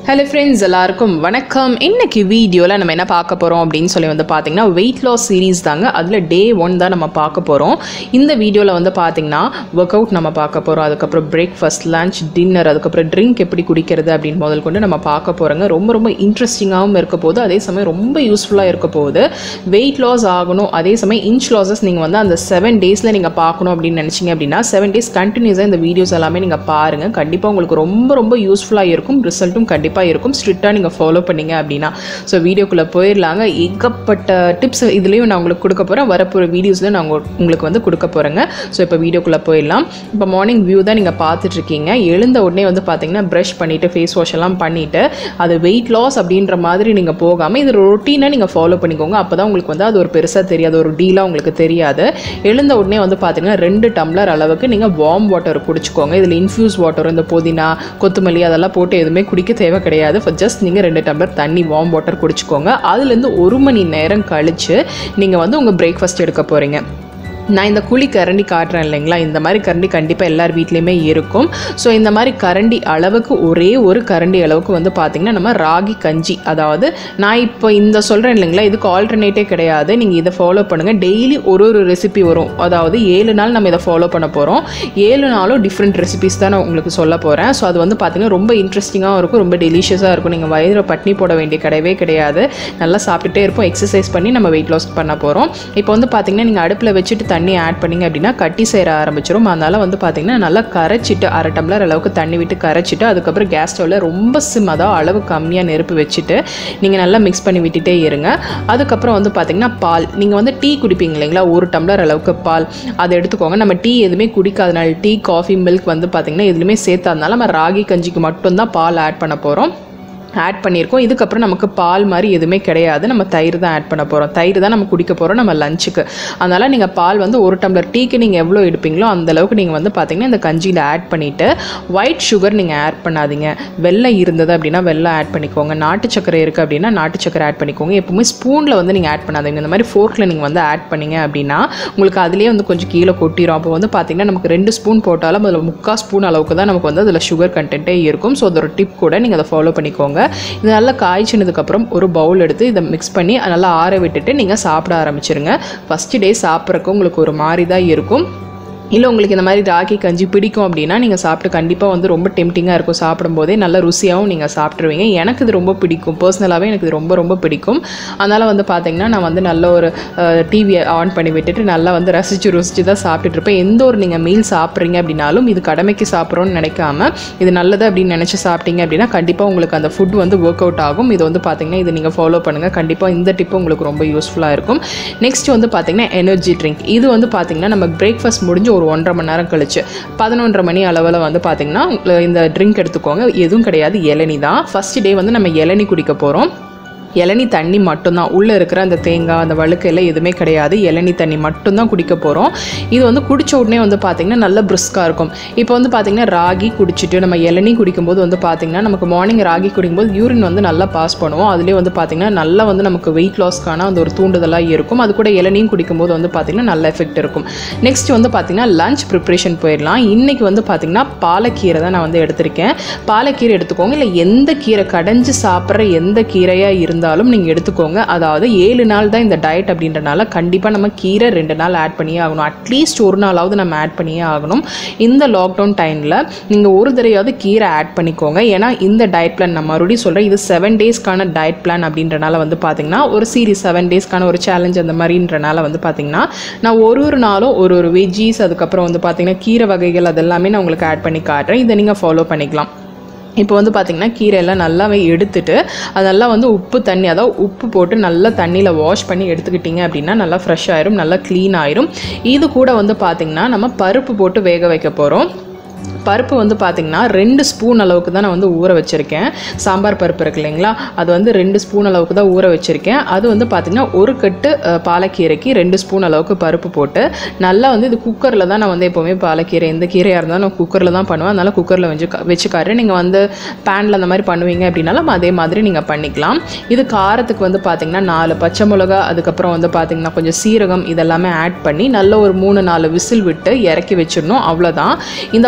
hello friends எல்லாருக்கும் வணக்கம் இன்னைக்கு வீடியோவில் நம்ம என்ன பார்க்க போகிறோம் அப்படின்னு சொல்லி வந்து பார்த்தீங்கன்னா வெயிட் லாஸ் சீரீஸ் தாங்க அதில் டே ஒன் தான் நம்ம பார்க்க போகிறோம் இந்த வீடியோவில் வந்து பார்த்தீங்கன்னா ஒர்க் அவுட் நம்ம பார்க்க போகிறோம் அதுக்கப்புறம் பிரேக்ஃபாஸ்ட் லஞ்ச் டின்னர் அதுக்கப்புறம் ட்ரிங்க் எப்படி குடிக்கிறது அப்படின்னு முதல் கொண்டு நம்ம பார்க்க போகிறோங்க ரொம்ப ரொம்ப இன்ட்ரெஸ்டிங்காகவும் இருக்க போகுது அதே சமயம் ரொம்ப யூஸ்ஃபுல்லாக இருக்க போகுது வெயிட் லாஸ் ஆகணும் அதே சமயம் இன்ச் லாஸஸ் நீங்கள் வந்து அந்த செவன் டேஸில் நீங்கள் பார்க்கணும் அப்படின்னு நினச்சிங்க அப்படின்னா செவன் டேஸ் கண்டினியூஸாக இந்த வீடியோஸ் எல்லாமே நீங்கள் பாருங்கள் கண்டிப்பாக உங்களுக்கு ரொம்ப ரொம்ப யூஸ்ஃபுல்லாக இருக்கும் ரிசல்ட்டும் கண்டிப்பாக இருக்கும் ஸ்ட்ரிக்டாக நீங்கள் ஃபாலோ பண்ணீங்க அப்படின்னா ஸோ வீடியோக்குள்ளே போயிடலாங்க ஏகப்பட்ட டிப்ஸ் இதுலேயும் நான் உங்களுக்கு கொடுக்க போகிறேன் வரப்போகிற வீடியோஸில் நான் உங்க- உங்களுக்கு வந்து கொடுக்க போகிறேங்க ஸோ இப்போ வீடியோக்குள்ளே போயிடலாம் இப்போ மார்னிங் வியூ தான் நீங்கள் பார்த்துட்ருக்கீங்க எழுந்த உடனே வந்து பார்த்தீங்கன்னா ப்ரஷ் பண்ணிவிட்டு ஃபேஸ் வாஷ் எல்லாம் பண்ணிவிட்டு அது வெயிட் லாஸ் அப்படின்ற மாதிரி நீங்கள் போகாமல் இது ரொட்டீனாக நீங்கள் ஃபாலோ பண்ணிக்கோங்க அப்போ தான் உங்களுக்கு வந்து அது ஒரு பெருசாக தெரியாது ஒரு டீலாக உங்களுக்கு தெரியாது எழுந்த உடனே வந்து பார்த்தீங்கன்னா ரெண்டு டம்ளர் அளவுக்கு நீங்கள் வார்ம் வாட்டர் குடிச்சுக்கோங்க இதில் இன்ஃப்யூஸ் வாட்டர் இந்த புதினா கொத்தமல்லி அதெல்லாம் போட்டு எதுவுமே குடிக்க தேவை கிடையாது ஜஸ்ட் நீங்கள் ரெண்டு டம்ளர் தண்ணி வார்ம் வாட்டர் குடிச்சுக்கோங்க அதுலேருந்து ஒரு மணி நேரம் கழித்து நீங்கள் வந்து உங்கள் பிரேக்ஃபாஸ்ட் எடுக்க போகிறீங்க நான் இந்த குழி கரண்டி காட்டுறேன் இல்லைங்களா இந்த மாதிரி கரண்டி கண்டிப்பாக எல்லார் வீட்லேயுமே இருக்கும் ஸோ இந்த மாதிரி கரண்டி அளவுக்கு ஒரே ஒரு கரண்டி அளவுக்கு வந்து பார்த்திங்கன்னா நம்ம ராகி கஞ்சி அதாவது நான் இப்போ இந்த சொல்கிறேன் இல்லைங்களா இதுக்கு ஆல்டர்னேட்டே கிடையாது நீங்கள் இதை ஃபாலோ பண்ணுங்கள் டெய்லி ஒரு ஒரு ரெசிபி வரும் அதாவது ஏழு நாள் நம்ம இதை ஃபாலோ பண்ண போகிறோம் ஏழு நாளும் டிஃப்ரெண்ட் ரெசிபிஸ் தான் நான் உங்களுக்கு சொல்ல போகிறேன் ஸோ அது வந்து பார்த்திங்கன்னா ரொம்ப இன்ட்ரெஸ்டிங்காகவும் இருக்கும் ரொம்ப டெலிஷியஸாக இருக்கும் நீங்கள் வயிறு பட்னி போட வேண்டிய கிடையவே கிடையாது நல்லா சாப்பிட்டுட்டே இருப்போம் எக்ஸசைஸ் பண்ணி நம்ம வெயிட் லாஸ் பண்ண போகிறோம் இப்போ வந்து பார்த்திங்கன்னா நீங்கள் அடுப்பில் வச்சுட்டு தண்ணி ஆட் பண்ணீங்க அப்படின்னா கட்டி சேர ஆரம்பிச்சிரும் அதனால் வந்து பார்த்திங்கன்னா நல்லா கரைச்சிட்டு அரை டம்ளர் அளவுக்கு தண்ணி விட்டு கரைச்சிட்டு அதுக்கப்புறம் கேஸ் ஸ்டவ்வில் ரொம்ப சிம் அதாவது அளவு கம்மியாக நெருப்பு வச்சுட்டு நீங்கள் நல்லா மிக்ஸ் பண்ணி விட்டுட்டே இருங்க அதுக்கப்புறம் வந்து பார்த்திங்கன்னா பால் நீங்கள் வந்து டீ குடிப்பீங்க இல்லைங்களா ஒரு டம்ளர் அளவுக்கு பால் அதை எடுத்துக்கோங்க நம்ம டீ எதுவுமே குடிக்காதனால டீ காஃபி மில்க் வந்து பார்த்திங்கன்னா எதுவுமே சேர்த்தாதனால நம்ம ராகி கஞ்சிக்கு மட்டும்தான் பால் ஆட் பண்ண போகிறோம் ஆட் பண்ணியிருக்கோம் இதுக்கப்புறம் நமக்கு பால் மாதிரி எதுவுமே கிடையாது நம்ம தயிர் தான் ஆட் பண்ண போகிறோம் தயிர் தான் நம்ம குடிக்க போகிறோம் நம்ம லஞ்சுக்கு அதனால் நீங்கள் பால் வந்து ஒரு டம்ளர் டீக்கு நீங்கள் எவ்வளோ எடுப்பீங்களோ அந்த அளவுக்கு நீங்கள் வந்து பார்த்தீங்கன்னா இந்த கஞ்சியில் ஆட் பண்ணிவிட்டு ஒயிட் சுகர் நீங்கள் ஆட் பண்ணாதீங்க வெள்ளம் இருந்தது அப்படின்னா வெள்ளம் ஆட் பண்ணிக்கோங்க நாட்டு சக்கரை இருக்குது அப்படின்னா நாட்டு சக்கரை ஆட் பண்ணிக்கோங்க எப்பவுமே ஸ்பூனில் வந்து நீங்கள் ஆட் பண்ணாதீங்க இந்த மாதிரி ஃபோர்க்கில் நீங்கள் வந்து ஆட் பண்ணீங்க அப்படின்னா உங்களுக்கு அதுலேயே வந்து கொஞ்சம் கீழே கொட்டிடும் அப்போ வந்து பார்த்தீங்கன்னா நமக்கு ரெண்டு ஸ்பூன் போட்டாலும் அதில் முக்கால் ஸ்பூன் அளவுக்கு தான் நமக்கு வந்து அதில் சுகர் கண்டென்ட்டே இருக்கும் ஸோ அது ஒரு டிப் கூட நீங்கள் அதை ஃபாலோ பண்ணிக்கோங்க இது நல்லா காய்ச்சினதுக்கப்புறம் ஒரு பவுல் எடுத்து இதை மிக்ஸ் பண்ணி நல்லா ஆற விட்டுட்டு நீங்கள் சாப்பிட ஆரம்பிச்சிருங்க ஃபஸ்ட்டு டே சாப்பிட்றக்கு உங்களுக்கு ஒரு மாதிரி தான் இருக்கும் இல்லை உங்களுக்கு இந்த மாதிரி ராகி கஞ்சி பிடிக்கும் அப்படின்னா நீங்கள் சாப்பிட்டு கண்டிப்பாக வந்து ரொம்ப டெம்டிங்காக இருக்கும் சாப்பிடும்போதே நல்ல ருசியாகவும் நீங்கள் சாப்பிட்ருவீங்க எனக்கு இது ரொம்ப பிடிக்கும் பர்சனலாகவே எனக்கு இது ரொம்ப ரொம்ப பிடிக்கும் அதனால் வந்து பார்த்தீங்கன்னா நான் வந்து நல்ல ஒரு டிவியை ஆன் பண்ணி விட்டுட்டு நல்லா வந்து ரசித்து ருசித்து தான் சாப்பிட்டுட்டு இருப்பேன் எந்த ஒரு நீங்கள் மீல் சாப்பிட்றீங்க அப்படின்னாலும் இது கடமைக்கு சாப்பிட்றோன்னு நினைக்காம இது நல்லது அப்படின்னு நினச்சி சாப்பிட்டீங்க அப்படின்னா கண்டிப்பாக உங்களுக்கு அந்த ஃபுட் வந்து ஒர்க் அவுட் ஆகும் இது வந்து பார்த்தீங்கன்னா இது நீங்கள் ஃபாலோ பண்ணுங்கள் கண்டிப்பாக இந்த டிப்பு உங்களுக்கு ரொம்ப யூஸ்ஃபுல்லாக இருக்கும் நெக்ஸ்ட் வந்து பார்த்தீங்கன்னா எனர்ஜி ட்ரிங்க் இது வந்து பார்த்தீங்கன்னா நம்ம பிரேக்ஃபாஸ்ட் முடிஞ்சு ஒரு ஒன்றரை மணி நேரம் கழிச்சு பதினொன்றரை மணி அளவில் வந்து பார்த்தீங்கன்னா இந்த ட்ரிங்க் எடுத்துக்கோங்க எதுவும் கிடையாது இளநி தான் ஃபஸ்ட் டே வந்து நம்ம இளநி குடிக்க போகிறோம் இளநி தண்ணி மட்டும்தான் உள்ளே இருக்கிற அந்த தேங்காய் அந்த வழுக்கு எல்லாம் எதுவுமே கிடையாது இளநி தண்ணி மட்டும்தான் குடிக்க போகிறோம் இது வந்து குடிச்ச உடனே வந்து பார்த்திங்கன்னா நல்ல பிரிஸ்காக இருக்கும் இப்போ வந்து பார்த்திங்கன்னா ராகி குடிச்சிட்டு நம்ம இளநி குடிக்கும்போது வந்து பார்த்திங்கன்னா நமக்கு மார்னிங் ராகி குடிக்கும்போது யூரின் வந்து நல்லா பாஸ் பண்ணுவோம் அதுலேயே வந்து பார்த்திங்கன்னா நல்லா வந்து நமக்கு வெயிட் லாஸ்க்கான அந்த ஒரு தூண்டுதலாக இருக்கும் அது கூட இளநியும் குடிக்கும்போது வந்து பார்த்திங்கன்னா நல்ல எஃபெக்ட் இருக்கும் நெக்ஸ்ட் வந்து பார்த்திங்கன்னா லஞ்ச் ப்ரிப்ரேஷன் போயிடலாம் இன்றைக்கி வந்து பார்த்திங்கன்னா பாலக்கீரை தான் நான் வந்து எடுத்திருக்கேன் பாலக்கீரை எடுத்துக்கோங்க இல்லை எந்த கீரை கடைஞ்சு சாப்பிட்ற எந்த கீரையாக இருந்தாலும் நீங்கள் எடுத்துக்கோங்க அதாவது ஏழு நாள் தான் இந்த டயட் அப்படின்றனால கண்டிப்பாக நம்ம கீரை ரெண்டு நாள் ஆட் பண்ணியே ஆகணும் அட்லீஸ்ட் ஒரு நாளாவது நம்ம ஆட் பண்ணியே ஆகணும் இந்த லாக்டவுன் டைமில் நீங்கள் ஒரு தடவையாவது கீரை ஆட் பண்ணிக்கோங்க ஏன்னா இந்த டயட் பிளான் நான் மறுபடியும் சொல்கிறேன் இது செவன் டேஸ்க்கான டயட் பிளான் அப்படின்றனால வந்து பார்த்தீங்கன்னா ஒரு சீரீஸ் செவன் டேஸ்க்கான ஒரு சேலஞ்ச் அந்த மாதிரின்றனால வந்து பார்த்தீங்கன்னா நான் ஒரு ஒரு நாளும் ஒரு ஒரு வெஜ்ஜீஸ் அதுக்கப்புறம் வந்து பார்த்தீங்கன்னா கீரை வகைகள் அதெல்லாமே நான் உங்களுக்கு ஆட் பண்ணி காட்டுறேன் இதை நீங்கள் ஃபாலோ பண்ணிக்கலாம் இப்போ வந்து பார்த்திங்கன்னா கீரையெல்லாம் நல்லாவே எடுத்துட்டு அதெல்லாம் வந்து உப்பு தண்ணி அதாவது உப்பு போட்டு நல்லா தண்ணியில் வாஷ் பண்ணி எடுத்துக்கிட்டிங்க அப்படின்னா நல்லா ஃப்ரெஷ் ஆயிரும் நல்லா க்ளீன் ஆயிரும் இது கூட வந்து பார்த்திங்கன்னா நம்ம பருப்பு போட்டு வேக வைக்க போகிறோம் பருப்பு வந்து பார்த்திங்கன்னா ரெண்டு ஸ்பூன் அளவுக்கு தான் நான் வந்து ஊற வச்சுருக்கேன் சாம்பார் பருப்பு இருக்கு இல்லைங்களா அது வந்து ரெண்டு ஸ்பூன் அளவுக்கு தான் ஊற வச்சுருக்கேன் அது வந்து பார்த்திங்கன்னா ஒரு கட்டு அஹ், பாலக்கீரைக்கு ரெண்டு ஸ்பூன் அளவுக்கு பருப்பு போட்டு நல்லா வந்து இது குக்கரில் தான் நான் வந்து எப்போவுமே பாலக்கீரை எந்த கீரையாக இருந்தாலும் நான் குக்கரில் தான் பண்ணுவேன் அதனால் குக்கரில் வச்சு வச்சு காட்டுறேன் நீங்கள் வந்து பேனில் அந்த மாதிரி பண்ணுவீங்க அப்படின்னாலும் அதே மாதிரி நீங்கள் பண்ணிக்கலாம் இது காரத்துக்கு வந்து பார்த்திங்கன்னா நாலு பச்சை மிளகா அதுக்கப்புறம் வந்து பார்த்திங்கன்னா கொஞ்சம் சீரகம் இதெல்லாமே ஆட் பண்ணி நல்ல ஒரு மூணு நாலு விசில் விட்டு இறக்கி வச்சிடணும் அவ்வளோதான் இந்த பாலக்கீரை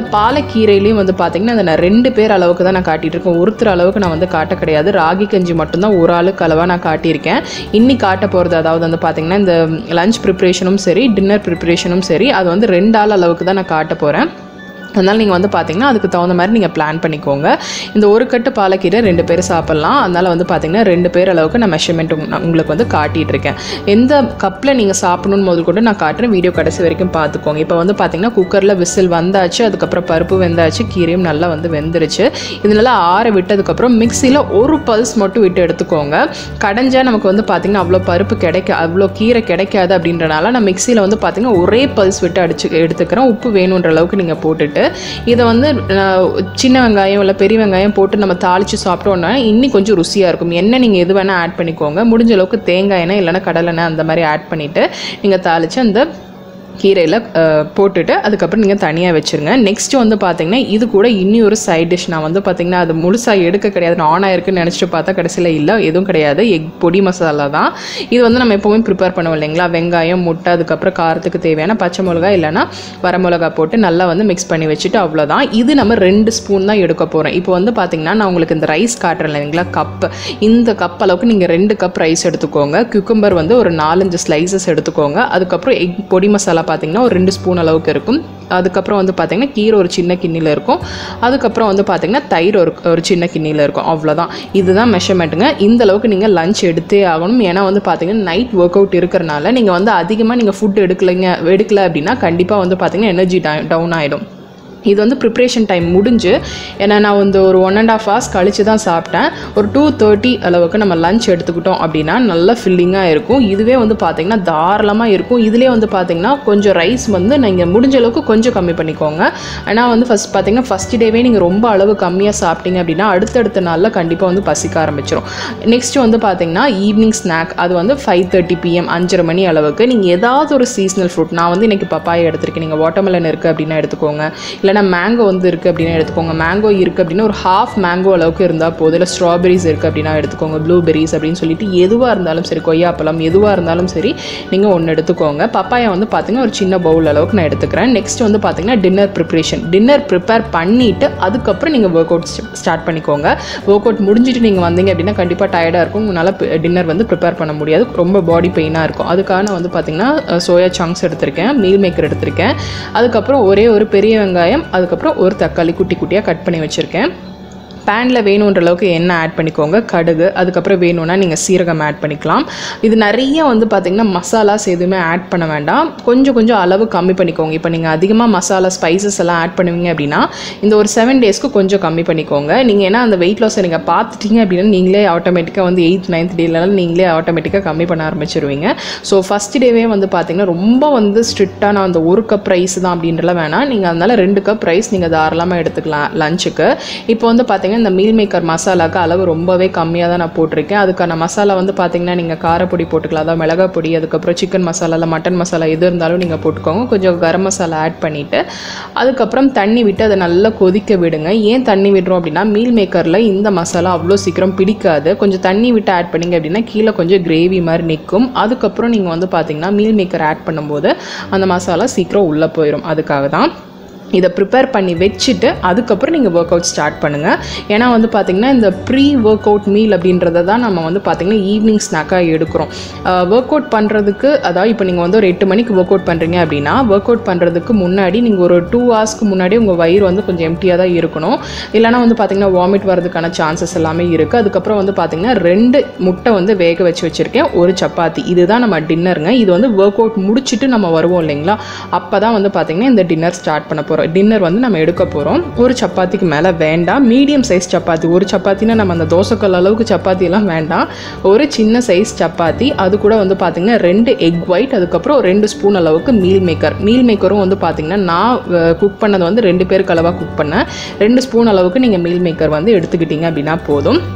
கீரையிலையும் வந்து பார்த்தீங்கன்னா அந்த நான் ரெண்டு பேர் அளவுக்கு தான் நான் காட்டிட்டு இருக்கேன் ஒருத்தர் அளவுக்கு நான் வந்து காட்ட கிடையாது ராகி கஞ்சி மட்டும்தான் ஒரு ஆளுக்கு அளவாக நான் காட்டியிருக்கேன் இன்னி காட்ட போகிறது அதாவது வந்து பார்த்தீங்கன்னா இந்த லஞ்ச் ப்ரிப்ரேஷனும் சரி டின்னர் ப்ரிப்ரேஷனும் சரி அது வந்து ரெண்டு ஆள் அளவுக்கு தான் நான் காட்ட போகிறேன் அதனால் நீங்கள் வந்து பார்த்தீங்கன்னா அதுக்கு தகுந்த மாதிரி நீங்கள் பிளான் பண்ணிக்கோங்க இந்த ஒரு கட்டு பாலக்கீரை ரெண்டு பேர் சாப்பிட்லாம் அதனால் வந்து பார்த்தீங்கன்னா ரெண்டு பேர் அளவுக்கு நான் மெஷர்மெண்ட் உங்களுக்கு வந்து காட்டிகிட்டு இருக்கேன் எந்த கப்பில் நீங்கள் சாப்பிடணும்னு முதல் கூட நான் காட்டுறேன் வீடியோ கடைசி வரைக்கும் பார்த்துக்கோங்க இப்போ வந்து பார்த்தீங்கன்னா குக்கரில் விசில் வந்தாச்சு அதுக்கப்புறம் பருப்பு வெந்தாச்சு கீரையும் நல்லா வந்து வெந்துருச்சு இது நல்லா ஆற விட்டதுக்கப்புறம் மிக்சியில் ஒரு பல்ஸ் மட்டும் விட்டு எடுத்துக்கோங்க கடைஞ்சா நமக்கு வந்து பார்த்தீங்கன்னா அவ்வளோ பருப்பு கிடைக்க அவ்வளோ கீரை கிடைக்காது அப்படின்றனால நான் மிக்சியில் வந்து பார்த்தீங்கன்னா ஒரே பல்ஸ் விட்டு அடிச்சு எடுத்துக்கிறேன் உப்பு வேணுன்ற அளவுக்கு நீங்கள் போட்டுட்டு இதை வந்து நான் சின்ன வெங்காயம் இல்லை பெரிய வெங்காயம் போட்டு நம்ம தாளித்து சாப்பிட்டோன்னா இன்னி கொஞ்சம் ருசியாக இருக்கும் எண்ணெய் நீங்கள் எது வேணால் ஆட் பண்ணிக்கோங்க முடிஞ்ச அளவுக்கு தேங்காய் எண்ணெய் இல்லைன்னா கடலெண்ணெய் அந்த மாதிரி ஆட் பண்ணிவிட்டு நீங்கள் தாளித்து அந்த கீரையில் போட்டுட்டு அதுக்கப்புறம் நீங்கள் தனியாக வச்சுருங்க நெக்ஸ்ட்டு வந்து பார்த்தீங்கன்னா இது கூட இன்னி ஒரு சைட் டிஷ் நான் வந்து பார்த்தீங்கன்னா அது முழுசாக எடுக்க கிடையாது நான் ஆன் ஆயிருக்குன்னு நினச்சிட்டு பார்த்தா கடைசியில் இல்லை எதுவும் கிடையாது எக் பொடி மசாலா தான் இது வந்து நம்ம எப்போவுமே ப்ரிப்பேர் பண்ணுவோம் இல்லைங்களா வெங்காயம் முட்டை அதுக்கப்புறம் காரத்துக்கு தேவையான பச்சை மிளகா இல்லைன்னா வரமிளகா போட்டு நல்லா வந்து மிக்ஸ் பண்ணி வச்சுட்டு அவ்வளோதான் இது நம்ம ரெண்டு ஸ்பூன் தான் எடுக்க போகிறோம் இப்போ வந்து பார்த்தீங்கன்னா நான் உங்களுக்கு இந்த ரைஸ் காட்டுறேன் இல்லைங்களா கப் இந்த கப் அளவுக்கு நீங்கள் ரெண்டு கப் ரைஸ் எடுத்துக்கோங்க குக்கும்பர் வந்து ஒரு நாலஞ்சு ஸ்லைசஸ் எடுத்துக்கோங்க அதுக்கப்புறம் எக் பொடி மசாலா பார்த்தீங்கன்னா ஒரு ரெண்டு ஸ்பூன் அளவுக்கு இருக்கும் அதுக்கப்புறம் வந்து பார்த்தீங்கன்னா கீரை ஒரு சின்ன கிண்ணியில் இருக்கும் அதுக்கப்புறம் வந்து பார்த்தீங்கன்னா தயிர் ஒரு ஒரு சின்ன கிண்ணியில் இருக்கும் அவ்வளோதான் இதுதான் மெஷர்மெண்ட்டுங்க இந்த அளவுக்கு நீங்கள் லஞ்ச் எடுத்தே ஆகணும் ஏன்னா வந்து பார்த்தீங்கன்னா நைட் ஒர்க் அவுட் இருக்கிறனால நீங்கள் வந்து அதிகமாக நீங்கள் ஃபுட் எடுக்கலைங்க எடுக்கல அப்படின்னா கண்டிப்பாக வந்து பார்த்தீங்கன்னா எனர்ஜி டவுன் ஆகிடும் இது வந்து ப்ரிப்ரேஷன் டைம் முடிஞ்சு ஏன்னா நான் வந்து ஒரு ஒன் அண்ட் ஆஃப் ஹவர்ஸ் கழிச்சு தான் சாப்பிட்டேன் ஒரு டூ தேர்ட்டி அளவுக்கு நம்ம லஞ்ச் எடுத்துக்கிட்டோம் அப்படின்னா நல்ல ஃபில்லிங்காக இருக்கும் இதுவே வந்து பார்த்திங்கன்னா தாராளமாக இருக்கும் இதிலே வந்து பார்த்திங்கன்னா கொஞ்சம் ரைஸ் வந்து நீங்கள் முடிஞ்ச அளவுக்கு கொஞ்சம் கம்மி பண்ணிக்கோங்க ஆனால் வந்து ஃபஸ்ட் பார்த்திங்கன்னா ஃபஸ்ட் டேவே நீங்கள் ரொம்ப அளவு கம்மியாக சாப்பிட்டீங்க அப்படின்னா அடுத்தடுத்த நாளில் கண்டிப்பாக வந்து பசிக்க ஆரம்பிச்சிடும் நெக்ஸ்ட் வந்து பார்த்திங்கன்னா ஈவினிங் ஸ்நாக் அது வந்து ஃபைவ் தேர்ட்டி பிஎம் அஞ்சரை மணி அளவுக்கு நீங்கள் ஏதாவது ஒரு சீசனல் ஃப்ரூட் நான் வந்து இன்றைக்கி பப்பாயை எடுத்திருக்கேன் நீங்கள் வாட்டர்மெலன் இருக்குது அப்படின்னா எடுத்துக்கோங்க இல்லைனா மேங்கோ வந்து இருக்குது அப்படின்னா எடுத்துக்கோங்க மேங்கோ இருக்குது அப்படின்னா ஒரு ஹாஃப் மேங்கோ அளவுக்கு இருந்தால் போதும் இல்லை ஸ்ட்ராபெரிஸ் இருக்குது அப்படின்னா எடுத்துக்கோங்க ப்ளூபெரிஸ் அப்படின்னு சொல்லிட்டு எதுவாக இருந்தாலும் சரி கொய்யாப்பழம் எதுவாக இருந்தாலும் சரி நீங்கள் ஒன்று எடுத்துக்கோங்க பப்பாயா வந்து பார்த்தீங்கன்னா ஒரு சின்ன பவுல் அளவுக்கு நான் எடுத்துக்கிறேன் நெக்ஸ்ட் வந்து பார்த்தீங்கன்னா டின்னர் ப்ரிப்ரேஷன் டின்னர் ப்ரிப்பேர் பண்ணிவிட்டு அதுக்கப்புறம் நீங்கள் ஒர்க் அவுட் ஸ்டார்ட் பண்ணிக்கோங்க ஒர்க் அவுட் முடிஞ்சிட்டு நீங்கள் வந்தீங்க அப்படின்னா கண்டிப்பாக டயர்டாக இருக்கும் உங்களால் டின்னர் வந்து ப்ரிப்பேர் பண்ண முடியாது ரொம்ப பாடி பெயினாக இருக்கும் அதுக்காக நான் வந்து பார்த்தீங்கன்னா சோயா சங்க்ஸ் எடுத்திருக்கேன் மீல் மேக்கர் எடுத்திருக்கேன் அதுக்கப்புறம் ஒரே ஒரு பெரிய வெங்காயம் அதுக்கப்புறம் ஒரு தக்காளி குட்டி குட்டியாக கட் பண்ணி வச்சுருக்கேன் பேனில் வேணுன்ற அளவுக்கு எண்ணெய் ஆட் பண்ணிக்கோங்க கடுகு அதுக்கப்புறம் வேணும்னா நீங்கள் சீரகம் ஆட் பண்ணிக்கலாம் இது நிறைய வந்து பார்த்திங்கன்னா மசாலாஸ் எதுவுமே ஆட் பண்ண வேண்டாம் கொஞ்சம் கொஞ்சம் அளவு கம்மி பண்ணிக்கோங்க இப்போ நீங்கள் அதிகமாக மசாலா ஸ்பைசஸ் எல்லாம் ஆட் பண்ணுவீங்க அப்படின்னா இந்த ஒரு செவன் டேஸ்க்கு கொஞ்சம் கம்மி பண்ணிக்கோங்க நீங்கள் ஏன்னா அந்த வெயிட் லாஸை நீங்கள் பார்த்துட்டீங்க அப்படின்னா நீங்களே ஆட்டோமேட்டிக்காக வந்து எயித் நைன்த் டேலலாம் நீங்களே ஆட்டோமேட்டிக்காக கம்மி பண்ண ஆரம்பிச்சிருவீங்க ஸோ ஃபஸ்ட் டேவே வந்து பார்த்திங்கன்னா ரொம்ப வந்து ஸ்ட்ரிக்டான அந்த ஒரு கப் ரைஸ் தான் அப்படின்றலாம் வேணாம் நீங்கள் அதனால ரெண்டு கப் ரைஸ் நீங்கள் தாராளமாக எடுத்துக்கலாம் லஞ்சுக்கு இப்போ வந்து பார்த்தீங்கன்னா இந்த மீல் மேக்கர் மசாலாக்கு அளவு ரொம்பவே கம்மியாக தான் நான் போட்டிருக்கேன் அதுக்கான மசாலா வந்து பார்த்தீங்கன்னா நீங்கள் காரப்பொடி போட்டுக்கலாம் அதாவது மிளகாய் பொடி அதுக்கப்புறம் சிக்கன் மசாலா இல்லை மட்டன் மசாலா எது இருந்தாலும் நீங்கள் போட்டுக்கோங்க கொஞ்சம் கரம் மசாலா ஆட் பண்ணிவிட்டு அதுக்கப்புறம் தண்ணி விட்டு அதை நல்லா கொதிக்க விடுங்க ஏன் தண்ணி விடுறோம் அப்படின்னா மீல் மேக்கரில் இந்த மசாலா அவ்வளோ சீக்கிரம் பிடிக்காது கொஞ்சம் தண்ணி விட்டு ஆட் பண்ணிங்க அப்படின்னா கீழே கொஞ்சம் கிரேவி மாதிரி நிற்கும் அதுக்கப்புறம் நீங்கள் வந்து பார்த்தீங்கன்னா மீல் மேக்கர் ஆட் பண்ணும்போது அந்த மசாலா சீக்கிரம் உள்ளே போயிடும் அதுக்காக தான் இதை ப்ரிப்பேர் பண்ணி வச்சுட்டு அதுக்கப்புறம் நீங்கள் ஒர்க் அவுட் ஸ்டார்ட் பண்ணுங்கள் ஏன்னா வந்து பார்த்திங்கன்னா இந்த ப்ரீ ஒர்க் அவுட் மீல் அப்படின்றத தான் நம்ம வந்து பார்த்திங்கன்னா ஈவினிங் ஸ்நாக்காக எடுக்கிறோம் ஒர்க் அவுட் பண்ணுறதுக்கு அதாவது இப்போ நீங்கள் வந்து ஒரு எட்டு மணிக்கு ஒர்க் அவுட் பண்ணுறீங்க அப்படின்னா ஒர்க் அவுட் பண்ணுறதுக்கு முன்னாடி நீங்கள் ஒரு டூ ஹவர்ஸ்க்கு முன்னாடி உங்கள் வயிறு வந்து கொஞ்சம் எம்டியாக தான் இருக்கணும் இல்லைனா வந்து பார்த்திங்கன்னா வாமிட் வரதுக்கான சான்சஸ் எல்லாமே இருக்குது அதுக்கப்புறம் வந்து பார்த்திங்கன்னா ரெண்டு முட்டை வந்து வேக வச்சு வச்சுருக்கேன் ஒரு சப்பாத்தி இதுதான் நம்ம டின்னருங்க இது வந்து ஒர்க் அவுட் முடிச்சுட்டு நம்ம வருவோம் இல்லைங்களா அப்போ தான் வந்து பார்த்திங்கன்னா இந்த டின்னர் ஸ்டார்ட் பண்ண போகிறோம் டின்னர் வந்து நம்ம எடுக்க போகிறோம் ஒரு சப்பாத்திக்கு மேலே வேண்டாம் மீடியம் சைஸ் சப்பாத்தி ஒரு சப்பாத்தினா நம்ம அந்த தோசைக்கல் அளவுக்கு சப்பாத்தி எல்லாம் வேண்டாம் ஒரு சின்ன சைஸ் சப்பாத்தி அது கூட வந்து பார்த்திங்கன்னா ரெண்டு எக் ஒயிட் அதுக்கப்புறம் ரெண்டு ஸ்பூன் அளவுக்கு மீல் மேக்கர் மீல் மேக்கரும் வந்து பார்த்திங்கன்னா நான் குக் பண்ணது வந்து ரெண்டு பேருக்கு அளவாக குக் பண்ணேன் ரெண்டு ஸ்பூன் அளவுக்கு நீங்கள் மீல் மேக்கர் வந்து எடுத்துக்கிட்டீங்க அப்படின்னா போதும்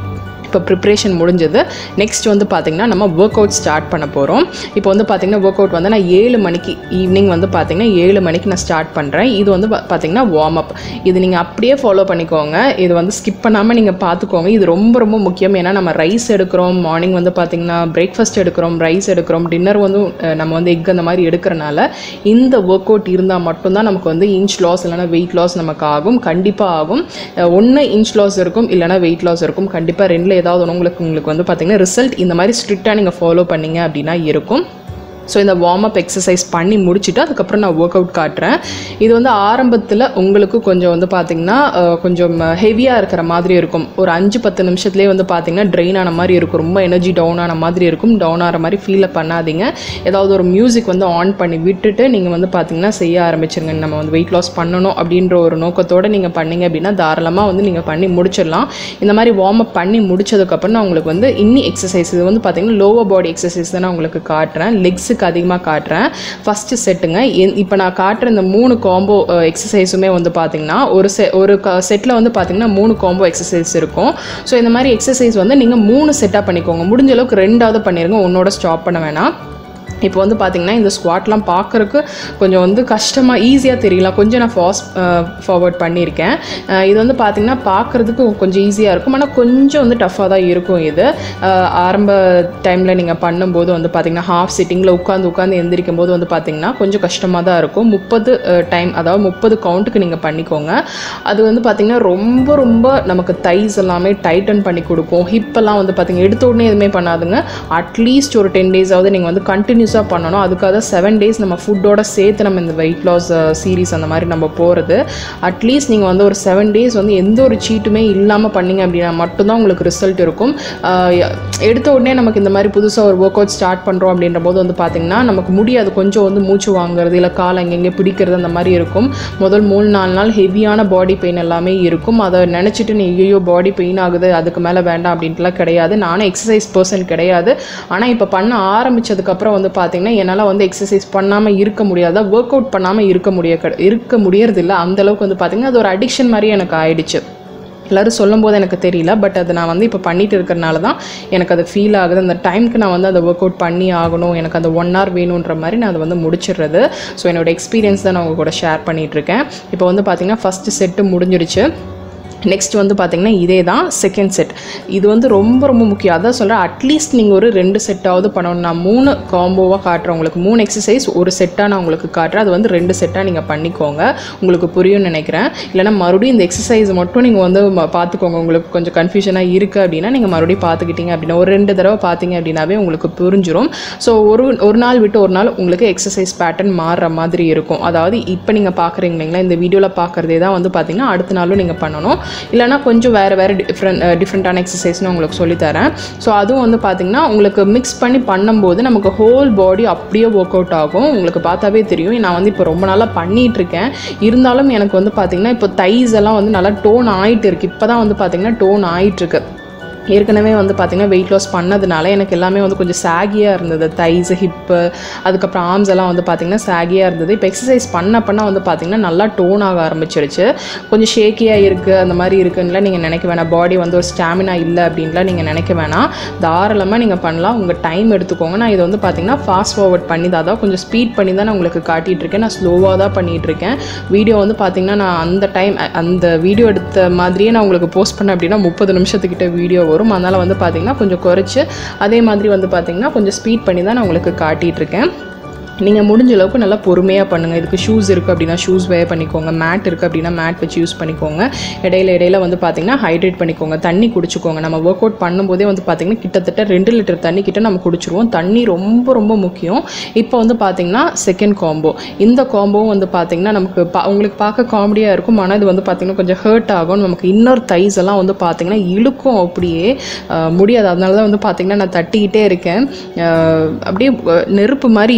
இப்போ ப்ரிப்ரேஷன் முடிஞ்சது நெக்ஸ்ட் வந்து பார்த்திங்கன்னா நம்ம ஒர்க் அவுட் ஸ்டார்ட் பண்ண போகிறோம் இப்போ வந்து பார்த்திங்கன்னா ஒர்க் அவுட் வந்து நான் ஏழு மணிக்கு ஈவினிங் வந்து பார்த்திங்கன்னா ஏழு மணிக்கு நான் ஸ்டார்ட் பண்ணுறேன் இது வந்து பா- பார்த்திங்கன்னா வார்ம் அப் இது நீங்கள் அப்படியே ஃபாலோ பண்ணிக்கோங்க இது வந்து ஸ்கிப் பண்ணாமல் நீங்கள் பார்த்துக்கோங்க இது ரொம்ப ரொம்ப முக்கியம் ஏன்னா நம்ம ரைஸ் எடுக்கிறோம் மார்னிங் வந்து பார்த்திங்கன்னா பிரேக்ஃபாஸ்ட் எடுக்கிறோம் ரைஸ் எடுக்கிறோம் டின்னர் வந்து அஹ், நம்ம வந்து எக் அந்த மாதிரி எடுக்கிறனால இந்த ஒர்க் அவுட் இருந்தால் மட்டும்தான் நமக்கு வந்து இன்ச் லாஸ் இல்லைனா வெயிட் லாஸ் நமக்கு ஆகும் கண்டிப்பாக ஆகும் ஒன்று இன்ச் லாஸ் இருக்கும் இல்லைனா வெயிட் லாஸ் இருக்கும் கண்டிப்பாக ரெண்டில் ஏதாவது ஒன்று உங்களுக்கு உங்களுக்கு வந்து பார்த்திங்கன்னா ரிசல்ட் இந்த மாதிரி ஸ்ட்ரிக்டாக நீங்கள் ஃபாலோ பண்ணீங்க அப்படின்னா இருக்கும் ஸோ இந்த வார்ம் அப் எக்ஸசைஸ் பண்ணி முடிச்சுட்டு அதுக்கப்புறம் நான் ஒர்க் அவுட் காட்டுறேன் இது வந்து ஆரம்பத்தில் உங்களுக்கு கொஞ்சம் வந்து பார்த்திங்கன்னா அஹ், கொஞ்சம் ஹெவியாக இருக்கிற மாதிரி இருக்கும் ஒரு அஞ்சு பத்து நிமிஷத்துலேயே வந்து பார்த்திங்கன்னா ட்ரெயின் ஆன மாதிரி இருக்கும் ரொம்ப எனர்ஜி டவுன் ஆன மாதிரி இருக்கும் டவுன் ஆகிற மாதிரி ஃபீல் பண்ணாதீங்க ஏதாவது ஒரு மியூசிக் வந்து ஆன் பண்ணி விட்டுட்டு நீங்கள் வந்து பார்த்திங்கன்னா செய்ய ஆரம்பிச்சிருங்க நம்ம வந்து வெயிட் லாஸ் பண்ணணும் அப்படின்ற ஒரு நோக்கத்தோடு நீங்கள் பண்ணீங்க அப்படின்னா தாராளமாக வந்து நீங்கள் பண்ணி முடிச்சிடலாம் இந்த மாதிரி வார்ம் அப் பண்ணி முடிச்சதுக்கப்புறம் நான் உங்களுக்கு வந்து இன்னி எக்ஸசைஸ் இது வந்து பார்த்திங்கன்னா லோவர் பாடி எக்ஸசைஸ் தான் நான் உங்களுக்கு காட்டுறேன் லெக்ஸுக்கு அதிகமாக காட்டுறேன் ஃபஸ்ட்டு செட்டுங்க இப்போ நான் காட்டுற இந்த மூணு காம்போ எக்ஸசைஸுமே வந்து பார்த்திங்கன்னா ஒரு செ ஒரு செட்டில் வந்து பார்த்திங்கன்னா மூணு காம்போ எக்ஸசைஸ் இருக்கும் ஸோ இந்த மாதிரி எக்ஸசைஸ் வந்து நீங்கள் மூணு செட்டாக பண்ணிக்கோங்க முடிஞ்ச அளவுக்கு ரெண்டாவது பண்ணிடுங்க ஒன்னோட ஸ்டாப் பண்ண வேணாம் இப்போ வந்து பார்த்தீங்கன்னா இந்த ஸ்குவாட்லாம் பார்க்குறக்கு கொஞ்சம் வந்து கஷ்டமாக ஈஸியாக தெரியலாம் கொஞ்சம் நான் ஃபாஸ்ட் ஃபார்வர்ட் பண்ணியிருக்கேன் அஹ் இது வந்து பார்த்திங்கன்னா பார்க்குறதுக்கு கொஞ்சம் ஈஸியாக இருக்கும் ஆனால் கொஞ்சம் வந்து டஃப்பாக தான் இருக்கும் இது அஹ் ஆரம்ப டைமில் நீங்கள் பண்ணும்போது வந்து பார்த்திங்கன்னா ஹாஃப் சிட்டிங்கில் உட்காந்து உட்காந்து எந்திரிக்கும் போது வந்து பார்த்திங்கன்னா கொஞ்சம் கஷ்டமாக தான் இருக்கும் முப்பது டைம் அதாவது முப்பது கவுண்ட்டுக்கு நீங்கள் பண்ணிக்கோங்க அது வந்து பார்த்திங்கன்னா ரொம்ப ரொம்ப நமக்கு தைஸ் எல்லாமே டைட்டன் பண்ணி கொடுக்கும் ஹிப்பெல்லாம் வந்து பார்த்திங்கன்னா எடுத்த உடனே எதுவுமே பண்ணாதுங்க அட்லீஸ்ட் ஒரு டென் டேஸாவது நீங்கள் வந்து கண்டினியூஸாக பண்ணணும் அதுக்காக செவன் டேஸ் நம்ம ஃபுட்டோட சேர்த்து நம்ம இந்த வெயிட் லாஸ் சீரீஸ் அந்த மாதிரி நம்ம போகிறது அட்லீஸ்ட் நீங்கள் வந்து ஒரு செவன் டேஸ் வந்து எந்த ஒரு சீட்டுமே இல்லாமல் பண்ணீங்க அப்படின்னா மட்டும்தான் உங்களுக்கு ரிசல்ட் இருக்கும் ஆஹ் எடுத்த உடனே நமக்கு இந்த மாதிரி புதுசாக ஒரு ஒர்க் அவுட் ஸ்டார்ட் பண்ணுறோம் அப்படின்ற போது வந்து பார்த்திங்கன்னா நமக்கு முடியாது கொஞ்சம் வந்து மூச்சு வாங்குறது இல்லை கால் எங்கெங்கே பிடிக்கிறது அந்த மாதிரி இருக்கும் முதல் மூணு நாலு நாள் ஹெவியான பாடி பெயின் எல்லாமே இருக்கும் அதை நினச்சிட்டு நீ ஐயோ பாடி பெயின் ஆகுது அதுக்கு மேலே வேண்டாம் அப்படின்ட்டுலாம் கிடையாது நானும் எக்ஸசைஸ் பர்சன் கிடையாது ஆனால் இப்போ பண்ண ஆரம்பிச்சதுக்கப்புறம் வந்து பார்த்திங்கன்னா என்னால் வந்து எக்ஸசைஸ் பண்ணாமல் இருக்க முடியாத ஒர்க் அவுட் பண்ணாமல் இருக்க முடிய இருக்க முடியறதில்ல அந்தளவுக்கு வந்து பார்த்திங்கன்னா அது ஒரு அடிக்ஷன் மாதிரி எனக்கு ஆயிடுச்சு எல்லோரும் சொல்லும்போது எனக்கு தெரியல பட் அது நான் வந்து இப்போ பண்ணிட்டு இருக்கிறனால தான் எனக்கு அது ஃபீல் ஆகுது அந்த டைம்க்கு நான் வந்து அதை ஒர்க் அவுட் பண்ணி ஆகணும் எனக்கு அந்த ஒன் ஹவர் வேணுன்ற மாதிரி நான் அதை வந்து முடிச்சிடுறது ஸோ என்னோட எக்ஸ்பீரியன்ஸ் தான் நான் உங்க கூட ஷேர் பண்ணிகிட்ருக்கேன் இப்போ வந்து பார்த்திங்கன்னா ஃபஸ்ட்டு செட்டு முடிஞ்சிடுச்சு நெக்ஸ்ட் வந்து பார்த்திங்கன்னா இதே தான் செகண்ட் செட் இது வந்து ரொம்ப ரொம்ப முக்கியம் அதான் சொல்கிறேன் அட்லீஸ்ட் நீங்கள் ஒரு ரெண்டு செட்டாவது பண்ணணும் நான் மூணு காம்போவாக காட்டுறேன் உங்களுக்கு மூணு எக்ஸசைஸ் ஒரு செட்டாக நான் உங்களுக்கு காட்டுறேன் அது வந்து ரெண்டு செட்டாக நீங்கள் பண்ணிக்கோங்க உங்களுக்கு புரியும்னு நினைக்கிறேன் இல்லைனா மறுபடியும் இந்த எக்ஸசைஸ் மட்டும் நீங்கள் வந்து ம- பார்த்துக்கோங்க உங்களுக்கு கொஞ்சம் கன்ஃபியூஷனாக இருக்குது அப்படின்னா நீங்கள் மறுபடியும் பார்த்துக்கிட்டீங்க அப்படின்னா ஒரு ரெண்டு தடவை பார்த்தீங்க அப்படின்னாவே உங்களுக்கு புரிஞ்சிரும் ஸோ ஒரு ஒரு நாள் விட்டு ஒரு நாள் உங்களுக்கு எக்ஸசைஸ் பேட்டர்ன் மாறுற மாதிரி இருக்கும் அதாவது இப்போ நீங்கள் பார்க்குறீங்க இல்லைங்களா இந்த வீடியோவில் பார்க்குறதே தான் வந்து பார்த்தீங்கன்னா அடுத்த நாளும் நீங்கள் பண்ணணும் இல்லைனா கொஞ்சம் வேறு வேறு டிஃப்ரெண்ட் டிஃப்ரெண்ட்டான எக்ஸசைஸ்னு உங்களுக்கு சொல்லித்தரேன் ஸோ அதுவும் வந்து பார்த்திங்கன்னா உங்களுக்கு மிக்ஸ் பண்ணி பண்ணும்போது நமக்கு ஹோல் பாடி அப்படியே ஒர்க் அவுட் ஆகும் உங்களுக்கு பார்த்தாவே தெரியும் நான் வந்து இப்போ ரொம்ப நாளாக பண்ணிட்டு இருக்கேன் இருந்தாலும் எனக்கு வந்து பார்த்திங்கன்னா இப்போ தைஸ் எல்லாம் வந்து நல்லா டோன் ஆயிட்டு இருக்கு இப்போ தான் வந்து பார்த்திங்கன்னா டோன் ஆயிட்டு இருக்கு ஏற்கனவே வந்து பார்த்திங்கன்னா வெயிட் லாஸ் பண்ணதுனால எனக்கு எல்லாமே வந்து கொஞ்சம் சாகியாக இருந்தது தைஸ் ஹிப்பு அதுக்கப்புறம் ஆர்ம்ஸ் எல்லாம் வந்து பார்த்திங்கன்னா சாகியாக இருந்தது இப்போ எக்ஸசைஸ் பண்ண பண்ண வந்து பார்த்திங்கன்னா நல்லா டோன் ஆக ஆரம்பிச்சிருச்சு கொஞ்சம் ஷேக்கியாக இருக்குது அந்த மாதிரி இருக்குன்னுலாம் நீங்கள் நினைக்க வேணாம் பாடி வந்து ஒரு ஸ்டாமினா இல்லை அப்படின்லாம் நீங்கள் நினைக்க வேணாம் தாராளமாக நீங்கள் பண்ணலாம் உங்கள் டைம் எடுத்துக்கோங்க நான் இதை வந்து பார்த்திங்கன்னா ஃபாஸ்ட் ஃபார்வர்ட் பண்ணி தான் அதான் கொஞ்சம் ஸ்பீட் பண்ணி தான் நான் உங்களுக்கு காட்டிகிட்டு இருக்கேன் நான் ஸ்லோவாக தான் பண்ணிகிட்டு இருக்கேன் வீடியோ வந்து பார்த்திங்கன்னா நான் அந்த டைம் அந்த வீடியோ எடுத்த மாதிரியே நான் உங்களுக்கு போஸ்ட் பண்ணேன் அப்படின்னா முப்பது நிமிஷத்துக்கிட்ட வீடியோ வரும் அதனால் வந்து பார்த்திங்கன்னா கொஞ்சம் குறைச்சி அதே மாதிரி வந்து பார்த்திங்கன்னா கொஞ்சம் ஸ்பீட் பண்ணி தான் நான் உங்களுக்கு காட்டிகிட்டு இருக்கேன் நீங்கள் முடிஞ்ச அளவுக்கு நல்லா பொறுமையாக பண்ணுங்கள் இதுக்கு ஷூஸ் இருக்குது அப்படின்னா ஷூஸ் வேர் பண்ணிக்கோங்க மேட் இருக்குது அப்படின்னா மேட் வச்சு யூஸ் பண்ணிக்கோங்க இடையில இடையில வந்து பார்த்தீங்கன்னா ஹைட்ரேட் பண்ணிக்கோங்க தண்ணி குடிச்சுக்கோங்க நம்ம ஒர்க் அவுட் பண்ணும்போதே வந்து பார்த்தீங்கன்னா கிட்டத்தட்ட ரெண்டு லிட்டர் தண்ணி கிட்ட நம்ம குடிச்சிருவோம் தண்ணி ரொம்ப ரொம்ப முக்கியம் இப்போ வந்து பார்த்தீங்கன்னா செகண்ட் காம்போ இந்த காம்போவும் வந்து பார்த்தீங்கன்னா நமக்கு பா உங்களுக்கு பார்க்க காமெடியாக இருக்கும் ஆனால் இது வந்து பார்த்தீங்கன்னா கொஞ்சம் ஹர்ட் ஆகும் நமக்கு இன்னொரு தைஸ் எல்லாம் வந்து பார்த்தீங்கன்னா இழுக்கும் அப்படியே அஹ், முடியாது அதனால தான் வந்து பார்த்தீங்கன்னா நான் தட்டிக்கிட்டே இருக்கேன் அஹ், அப்படியே அஹ், நெருப்பு மாதிரி எரிய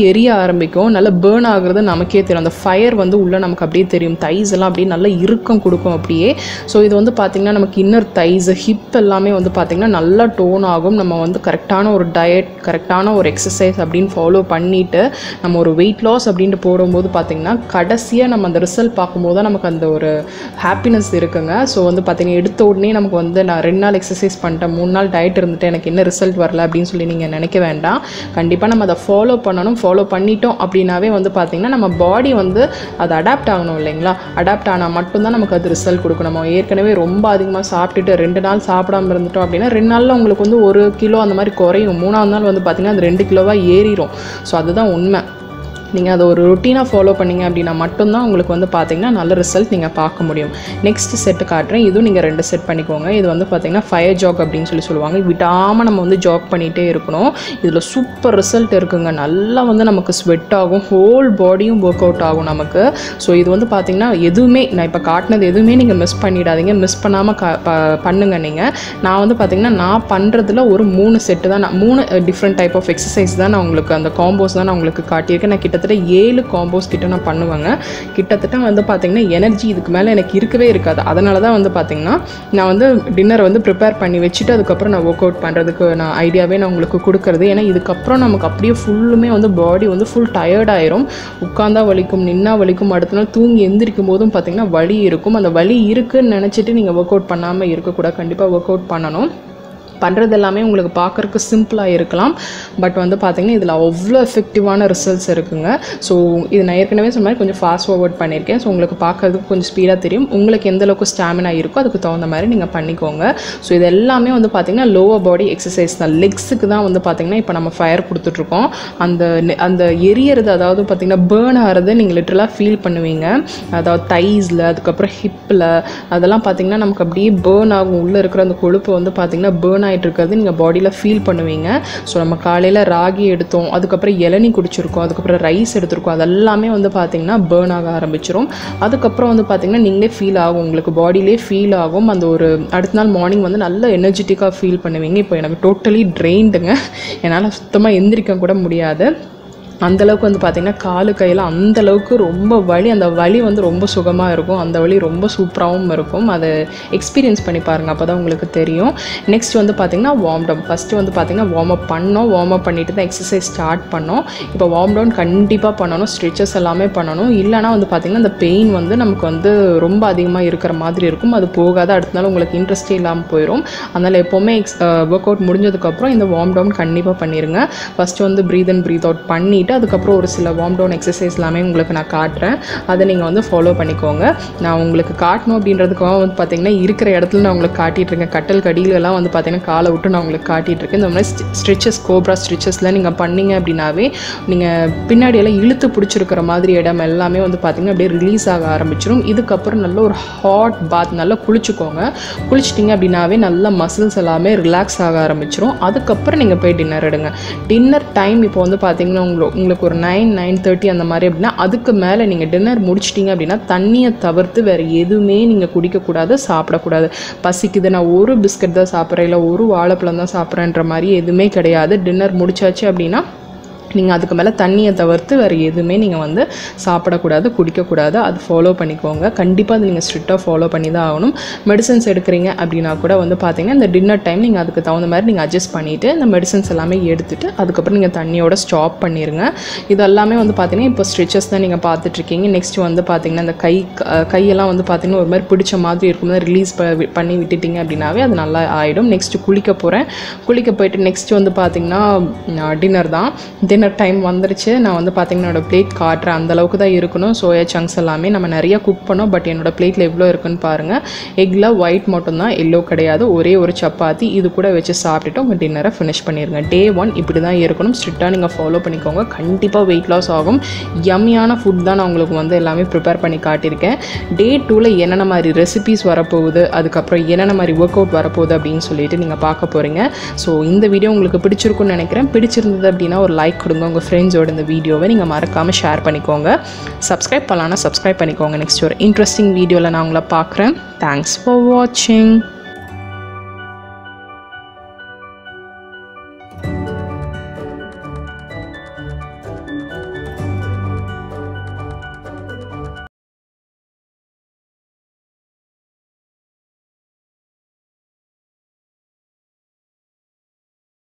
ஆரம்பிக்கும் நல்லா பேர்ன் ஆகுறது நமக்கே தெரியும் அந்த ஃபயர் வந்து உள்ளே நமக்கு அப்படியே தெரியும் தைஸ் எல்லாம் அப்படியே நல்ல இறுக்கம் கொடுக்கும் அப்படியே ஸோ இது வந்து பார்த்திங்கன்னா நமக்கு இன்னர் தைஸ் ஹிப் எல்லாமே வந்து பார்த்திங்கன்னா நல்லா டோன் ஆகும் நம்ம வந்து கரெக்டான ஒரு டயட் கரெக்டான ஒரு எக்ஸசைஸ் அப்படின்னு ஃபாலோ பண்ணிவிட்டு நம்ம ஒரு வெயிட் லாஸ் அப்படின்ட்டு போடும்போது பார்த்திங்கன்னா கடைசியாக நம்ம அந்த ரிசல்ட் பார்க்கும்போது தான் நமக்கு அந்த ஒரு ஹாப்பினஸ் இருக்குங்க ஸோ வந்து பார்த்திங்கன்னா எடுத்த உடனே நமக்கு வந்து நான் ரெண்டு நாள் எக்ஸசைஸ் பண்ணிட்டேன் மூணு நாள் டயட் இருந்துட்டு எனக்கு என்ன ரிசல்ட் வரல அப்படின்னு சொல்லி நீங்கள் நினைக்க வேண்டாம் கண்டிப்பாக நம்ம அதை ஃபாலோ பண்ணணும் ஃபாலோ பண்ணிட்டோம் அப்படின்னாவே வந்து பார்த்திங்கன்னா நம்ம பாடி வந்து அது அடாப்ட் ஆகணும் இல்லைங்களா அடாப்ட் ஆனால் மட்டும்தான் நமக்கு அது ரிசல்ட் கொடுக்கும் நம்ம ஏற்கனவே ரொம்ப அதிகமாக சாப்பிட்டுட்டு ரெண்டு நாள் சாப்பிடாம இருந்துட்டோம் அப்படின்னா ரெண்டு நாளில் உங்களுக்கு வந்து ஒரு கிலோ அந்த மாதிரி குறையும் மூணாவது நாள் வந்து பார்த்திங்கன்னா அது ரெண்டு கிலோவாக ஏறிடும் ஸோ அதுதான் உண்மை நீங்கள் அதை ஒரு ரொட்டீனாக ஃபாலோ பண்ணீங்க அப்படின்னா மட்டும்தான் உங்களுக்கு வந்து பார்த்தீங்கன்னா நல்ல ரிசல்ட் நீங்கள் பார்க்க முடியும் நெக்ஸ்ட் செட்டு காட்டுறேன் இதுவும் நீங்கள் ரெண்டு செட் பண்ணிக்கோங்க இது வந்து பார்த்தீங்கன்னா ஃபயர் ஜாக் அப்படின்னு சொல்லி சொல்லுவாங்க விடாமல் நம்ம வந்து ஜாக் பண்ணிகிட்டே இருக்கணும் இதில் சூப்பர் ரிசல்ட் இருக்குங்க நல்லா வந்து நமக்கு ஸ்வெட் ஆகும் ஹோல் பாடியும் ஒர்க் அவுட் ஆகும் நமக்கு ஸோ இது வந்து பார்த்தீங்கன்னா எதுவுமே நான் இப்போ காட்டினது எதுவுமே நீங்கள் மிஸ் பண்ணிடாதீங்க மிஸ் பண்ணாமல் கா ப பண்ணுங்க நீங்கள் நான் வந்து பார்த்தீங்கன்னா நான் பண்ணுறதுல ஒரு மூணு செட்டு தான் நான் மூணு டிஃப்ரெண்ட் டைப் ஆஃப் எக்ஸசைஸ் தான் நான் உங்களுக்கு அந்த காம்போஸ் தான் நான் உங்களுக்கு காட்டியிருக்கேன் நான் கிட்டத்தட்ட ஏழு காம்போஸ் கிட்ட நான் பண்ணுவேங்க கிட்டத்தட்ட வந்து பார்த்தீங்கன்னா எனர்ஜி இதுக்கு மேலே எனக்கு இருக்கவே இருக்காது அதனால தான் வந்து பார்த்தீங்கன்னா நான் வந்து டின்னர் வந்து ப்ரிப்பேர் பண்ணி வச்சுட்டு அதுக்கப்புறம் நான் ஒர்க் அவுட் பண்ணுறதுக்கு நான் ஐடியாவே நான் உங்களுக்கு கொடுக்குறது ஏன்னா இதுக்கப்புறம் நமக்கு அப்படியே ஃபுல்லுமே வந்து பாடி வந்து ஃபுல் டயர்ட் ஆயிரும் உட்காந்தா வலிக்கும் நின்னா வலிக்கும் அடுத்த நாள் தூங்கி எந்திரிக்கும் போதும் பார்த்தீங்கன்னா வலி இருக்கும் அந்த வலி இருக்குன்னு நினச்சிட்டு நீங்கள் ஒர்க் அவுட் பண்ணாமல் இருக்கக்கூடாது கண்டிப்பாக ஒர்க் அவுட் பண்ணணும் பண்ணுறது எல்லாமே உங்களுக்கு பார்க்குறக்கு சிம்பிளாக இருக்கலாம் பட் வந்து பார்த்திங்கன்னா இதில் அவ்வளோ எஃபெக்டிவான ரிசல்ட்ஸ் இருக்குங்க ஸோ இது நான் ஏற்கனவே சொன்ன மாதிரி கொஞ்சம் ஃபாஸ்ட் ஃபார்வர்ட் பண்ணியிருக்கேன் ஸோ உங்களுக்கு பார்க்கறதுக்கு கொஞ்சம் ஸ்பீடாக தெரியும் உங்களுக்கு எந்த அளவுக்கு ஸ்டாமினா இருக்கோ அதுக்கு தகுந்த மாதிரி நீங்கள் பண்ணிக்கோங்க ஸோ இது எல்லாமே வந்து பார்த்திங்கன்னா லோவர் பாடி எக்ஸசைஸ் தான் லெக்ஸுக்கு தான் வந்து பார்த்திங்கன்னா இப்போ நம்ம ஃபயர் கொடுத்துட்ருக்கோம் அந்த நெ- அந்த எரியறது அதாவது பார்த்திங்கன்னா பேர்ன் ஆகிறது நீங்கள் லிட்டரலாக ஃபீல் பண்ணுவீங்க அதாவது தைஸில் அதுக்கப்புறம் ஹிப்பில் அதெல்லாம் பார்த்திங்கன்னா நமக்கு அப்படியே பேர்ன் ஆகும் உள்ளே இருக்கிற அந்த கொழுப்பு வந்து பார்த்திங்கன்னா பேர்ன் ஆகிட்டு இருக்கிறது நீங்கள் பாடியில் ஃபீல் பண்ணுவீங்க ஸோ நம்ம காலையில் ராகி எடுத்தோம் அதுக்கப்புறம் இளநீ குடிச்சிருக்கோம் அதுக்கப்புறம் ரைஸ் எடுத்திருக்கோம் அதெல்லாமே வந்து பார்த்திங்கன்னா பேர்ன் ஆக ஆரம்பிச்சிரும் அதுக்கப்புறம் வந்து பார்த்திங்கன்னா நீங்களே ஃபீல் ஆகும் உங்களுக்கு பாடியிலே ஃபீல் ஆகும் அந்த ஒரு அடுத்த நாள் மார்னிங் வந்து நல்ல எனர்ஜெட்டிக்காக ஃபீல் பண்ணுவீங்க இப்போ எனக்கு டோட்டலி ட்ரெயின்டுங்க என்னால் சுத்தமாக எந்திரிக்க கூட முடியாது அந்த அளவுக்கு வந்து பார்த்திங்கன்னா காலு கையில் அந்த அளவுக்கு ரொம்ப வலி அந்த வலி வந்து ரொம்ப சுகமாக இருக்கும் அந்த வலி ரொம்ப சூப்பராகவும் இருக்கும் அதை எக்ஸ்பீரியன்ஸ் பண்ணி பாருங்கள் அப்போ தான் உங்களுக்கு தெரியும் நெக்ஸ்ட் வந்து பார்த்திங்கன்னா வார்ம் டவுன் ஃபஸ்ட்டு வந்து பார்த்திங்கன்னா வார்ம் அப் பண்ணோம் வார்ம் அப் பண்ணிட்டு தான் எக்ஸசைஸ் ஸ்டார்ட் பண்ணோம் இப்போ வார்ம் டவுன் கண்டிப்பாக பண்ணணும் ஸ்ட்ரெச்சஸ் எல்லாமே பண்ணணும் இல்லைனா வந்து பார்த்திங்கன்னா அந்த பெயின் வந்து நமக்கு வந்து ரொம்ப அதிகமாக இருக்கிற மாதிரி இருக்கும் அது போகாத அடுத்த நாள் உங்களுக்கு இன்ட்ரெஸ்டே இல்லாமல் போயிடும் அதனால் எப்போவுமே எக்ஸ் ஒர்க் அவுட் முடிஞ்சதுக்கப்புறம் இந்த வார்ம் டவுன் கண்டிப்பாக பண்ணிடுங்க ஃபஸ்ட்டு வந்து ப்ரீத் அண்ட் ப்ரீத் அவுட் பண்ணிவிட்டு அதுக்கப்புறம் ஒரு சில வார்ம் டவுன் எக்ஸசைஸ் எல்லாமே உங்களுக்கு நான் காட்டுறேன் அதை நீங்கள் வந்து ஃபாலோ பண்ணிக்கோங்க நான் உங்களுக்கு காட்டணும் அப்படின்றதுக்காக வந்து பார்த்தீங்கன்னா இருக்கிற இடத்துல நான் உங்களுக்கு காட்டிட்டு இருக்கேன் கட்டல் கடியிலலாம் வந்து பார்த்தீங்கன்னா காலை விட்டு நான் உங்களுக்கு காட்டிட்டு இருக்கேன் இந்த மாதிரி ஸ்ட்ரிச்சஸ் கோப்ரா ஸ்ட்ரிச்சஸ்லாம் நீங்கள் பண்ணீங்க அப்படின்னாவே நீங்கள் பின்னாடி எல்லாம் இழுத்து பிடிச்சிருக்கிற மாதிரி இடம் எல்லாமே வந்து பார்த்தீங்கன்னா அப்படியே ரிலீஸ் ஆக ஆரம்பிச்சிடும் இதுக்கப்புறம் நல்ல ஒரு ஹாட் பாத் நல்லா குளிச்சுக்கோங்க குளிச்சிட்டிங்க அப்படின்னாவே நல்ல மசில்ஸ் எல்லாமே ரிலாக்ஸ் ஆக ஆரம்பிச்சிரும் அதுக்கப்புறம் நீங்கள் போய் டின்னர் எடுங்க டின்னர் டைம் இப்போ வந்து பார்த்தீங்கன்னா உங்களுக்கு உங்களுக்கு ஒரு நைன் நைன் தேர்ட்டி அந்த மாதிரி அப்படின்னா அதுக்கு மேலே நீங்கள் டின்னர் முடிச்சிட்டிங்க அப்படின்னா தண்ணியை தவிர்த்து வேறு எதுவுமே நீங்கள் குடிக்கக்கூடாது சாப்பிடக்கூடாது பசிக்குது நான் ஒரு பிஸ்கட் தான் சாப்பிட்றேன் இல்லை ஒரு வாழைப்பழம் தான் சாப்பிட்றேன்ற மாதிரி எதுவுமே கிடையாது டின்னர் முடிச்சாச்சு அப்படின்னா நீங்கள் அதுக்கு மேலே தண்ணியை தவிர்த்து வேறு எதுவுமே நீங்கள் வந்து சாப்பிடக்கூடாது குடிக்கக்கூடாது அது ஃபாலோ பண்ணிக்கோங்க கண்டிப்பாக அது நீங்கள் ஸ்ட்ரிக்டாக ஃபாலோ பண்ணி தான் ஆகணும் மெடிசன்ஸ் எடுக்கிறீங்க அப்படின்னா கூட வந்து பார்த்தீங்கன்னா இந்த டின்னர் டைம் நீங்கள் அதுக்கு தகுந்த மாதிரி நீங்கள் அட்ஜஸ்ட் பண்ணிவிட்டு இந்த மெடிசன்ஸ் எல்லாமே எடுத்துட்டு அதுக்கப்புறம் நீங்கள் தண்ணியோட ஸ்டாப் பண்ணிடுங்க இது எல்லாமே வந்து பார்த்தீங்கன்னா இப்போ ஸ்ட்ரிச்சஸ் தான் நீங்கள் பார்த்துட்ருக்கீங்க நெக்ஸ்ட் வந்து பார்த்தீங்கன்னா இந்த கை க- கையெல்லாம் வந்து பார்த்தீங்கன்னா ஒரு மாதிரி பிடிச்ச மாதிரி இருக்கும் ரிலீஸ் பண்ணி விட்டுட்டீங்க அப்படின்னாவே அது நல்லா ஆகிடும் நெக்ஸ்ட் குளிக்க போகிறேன் குளிக்க போயிட்டு நெக்ஸ்ட் வந்து பார்த்தீங்கன்னா டின்னர் தான் டின்னர் டைம் வந்துருச்சு நான் வந்து பார்த்தீங்கன்னா என்னோட பிளேட் காட்டுறேன் அந்த அளவுக்கு தான் இருக்கணும் சோயா சங்க்ஸ் எல்லாமே நம்ம நிறைய குக் பண்ணோம் பட் என்னோட பிளேட்டில் எவ்வளோ இருக்குன்னு பாருங்கள் எக்கில் ஒயிட் மட்டும்தான் எல்லோ கிடையாது ஒரே ஒரு சப்பாத்தி இது கூட வச்சு சாப்பிட்டுட்டு உங்கள் டின்னரை ஃபினிஷ் பண்ணிடுங்க டே ஒன் இப்படி தான் இருக்கணும் ஸ்ட்ரிக்டாக நீங்கள் ஃபாலோ பண்ணிக்கோங்க கண்டிப்பாக வெயிட் லாஸ் ஆகும் யம்மியான ஃபுட் தான் நான் உங்களுக்கு வந்து எல்லாமே ப்ரிப்பேர் பண்ணி காட்டியிருக்கேன் டே டூவில் என்னென்ன மாதிரி ரெசிபீஸ் வரப்போகுது அதுக்கப்புறம் என்னென்ன மாதிரி ஒர்க் அவுட் வரப்போகுது அப்படின்னு சொல்லிட்டு நீங்கள் பார்க்க போகிறீங்க ஸோ இந்த வீடியோ உங்களுக்கு பிடிச்சிருக்குன்னு நினைக்கிறேன் பிடிச்சிருந்தது அப்படின்னா ஒரு லைக் கொடுங்க உங்கள் ஃப்ரெண்ட்ஸோட இந்த வீடியோவை நீங்கள் மறக்காமல் ஷேர் பண்ணிக்கோங்க சப்ஸ்கிரைப் பண்ணலான்னா சப்ஸ்கிரைப் பண்ணிக்கோங்க நெக்ஸ்ட் ஒரு இன்ட்ரெஸ்டிங் வீடியோவில் நான் உங்களை பார்க்குறேன் தேங்க்ஸ் ஃபார் வாட்சிங்